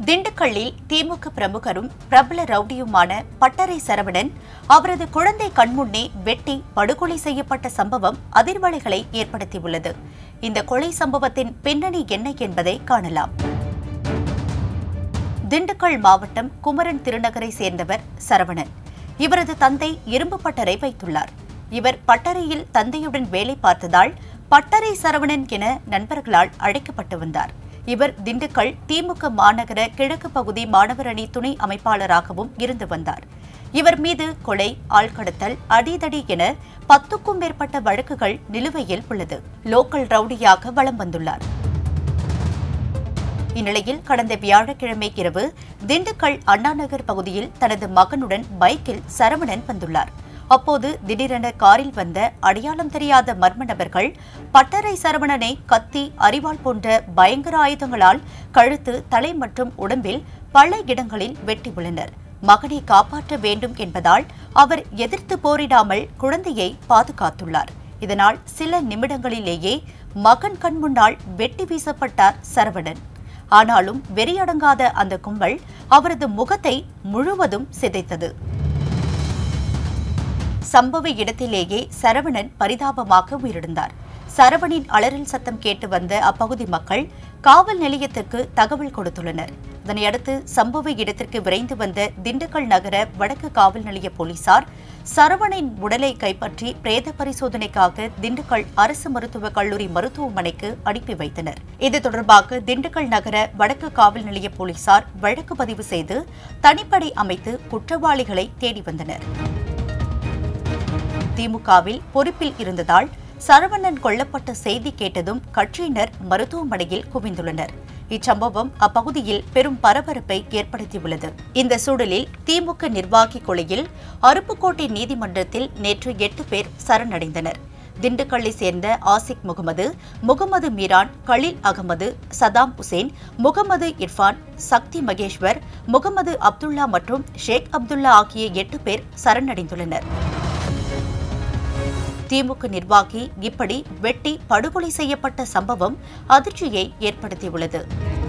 திண்டுக்கல்லில் திமுக பிரமுகரும் பிரபல ரவுடியுமான பட்டறை சரவணன் அவரது குழந்தை கண்முன்னே வெட்டி படுகொலை செய்யப்பட்ட சம்பவம் அதிர்வலைகளை ஏற்படுத்தியுள்ளது இந்த கொலை சம்பவத்தின் பின்னணி என்ன என்பதை காணலாம் திண்டுக்கல் மாவட்டம் குமரன் திருநகரை சேர்ந்தவர் சரவணன் இவரது தந்தை இரும்பு பட்டறை வைத்துள்ளார் இவர் பட்டறையில் தந்தையுடன் வேலை பார்த்ததால் பட்டறை சரவணன் என நண்பர்களால் அழைக்கப்பட்டு வந்தார் இவர் திண்டுக்கல் திமுக மாநகர கிழக்கு பகுதி மாணவர் அணி துணை அமைப்பாளராகவும் இருந்து வந்தார் இவர் மீது கொலை ஆள்கடத்தல் அடிதடி என பத்துக்கும் மேற்பட்ட வழக்குகள் நிலுவையில் உள்ளது லோக்கல் ரவுடியாக வலம் வந்துள்ளார் இந்நிலையில் கடந்த வியாழக்கிழமை இரவு திண்டுக்கல் அண்ணாநகர் பகுதியில் தனது மகனுடன் பைக்கில் சரவணன் வந்துள்ளார் அப்போது திடீரென காரில் வந்த அடையாளம் தெரியாத மர்ம நபர்கள் பட்டறை சரவணனை கத்தி அரிவாள் போன்ற பயங்கர ஆயுதங்களால் கழுத்து தலை மற்றும் உடம்பில் பல இடங்களில் வெட்டியுள்ளனர் மகனை காப்பாற்ற வேண்டும் என்பதால் அவர் எதிர்த்து போரிடாமல் குழந்தையை பாதுகாத்துள்ளார் இதனால் சில நிமிடங்களிலேயே மகன் கண் முன்னால் வெட்டி வீசப்பட்டார் சரவணன் ஆனாலும் வெறியடங்காத அந்த கும்பல் அவரது முகத்தை முழுவதும் சிதைத்தது சம்பவ இடத்திலேயே சரவணன் பரிதாபமாக உயிரிழந்தார் சரவணின் அலறல் சத்தம் கேட்டு வந்த அப்பகுதி மக்கள் காவல் நிலையத்துக்கு தகவல் கொடுத்துள்ளனர் இதனையடுத்து சம்பவ இடத்திற்கு விரைந்து வந்த திண்டுக்கல் நகர வடக்கு காவல் நிலைய போலீசார் சரவணின் உடலை கைப்பற்றி பிரேத பரிசோதனைக்காக திண்டுக்கல் அரசு மருத்துவக் கல்லூரி மருத்துவமனைக்கு அனுப்பி வைத்தனர் இது தொடர்பாக திண்டுக்கல் நகர வடக்கு காவல் நிலைய போலீசார் வழக்கு பதிவு செய்து தனிப்படை அமைத்து குற்றவாளிகளை தேடி வந்தனர் திமுகவில் பொறுப்பில் இருந்ததால் சரவணன் கொல்லப்பட்ட செய்தி கேட்டதும் கட்சியினர் மருத்துவமனையில் குவிந்துள்ளனர் இச்சம்பவம் அப்பகுதியில் பெரும் பரபரப்பை ஏற்படுத்தியுள்ளது இந்த சூழலில் திமுக நிர்வாகி கொலையில் அருப்புக்கோட்டை நீதிமன்றத்தில் நேற்று எட்டு பேர் சரணடைந்தனர் திண்டுக்கல்லை சேர்ந்த ஆசிக் முகமது முகமது மீரான் கலீல் அகமது சதாம் உசேன் முகமது இர்ஃபான் சக்தி மகேஸ்வர் முகமது அப்துல்லா மற்றும் ஷேக் அப்துல்லா ஆகிய எட்டு பேர் சரணடைந்துள்ளனர் திமுக நிர்வாகி இப்படி வெட்டி படுகொலை செய்யப்பட்ட சம்பவம் அதிர்ச்சியை ஏற்படுத்தியுள்ளது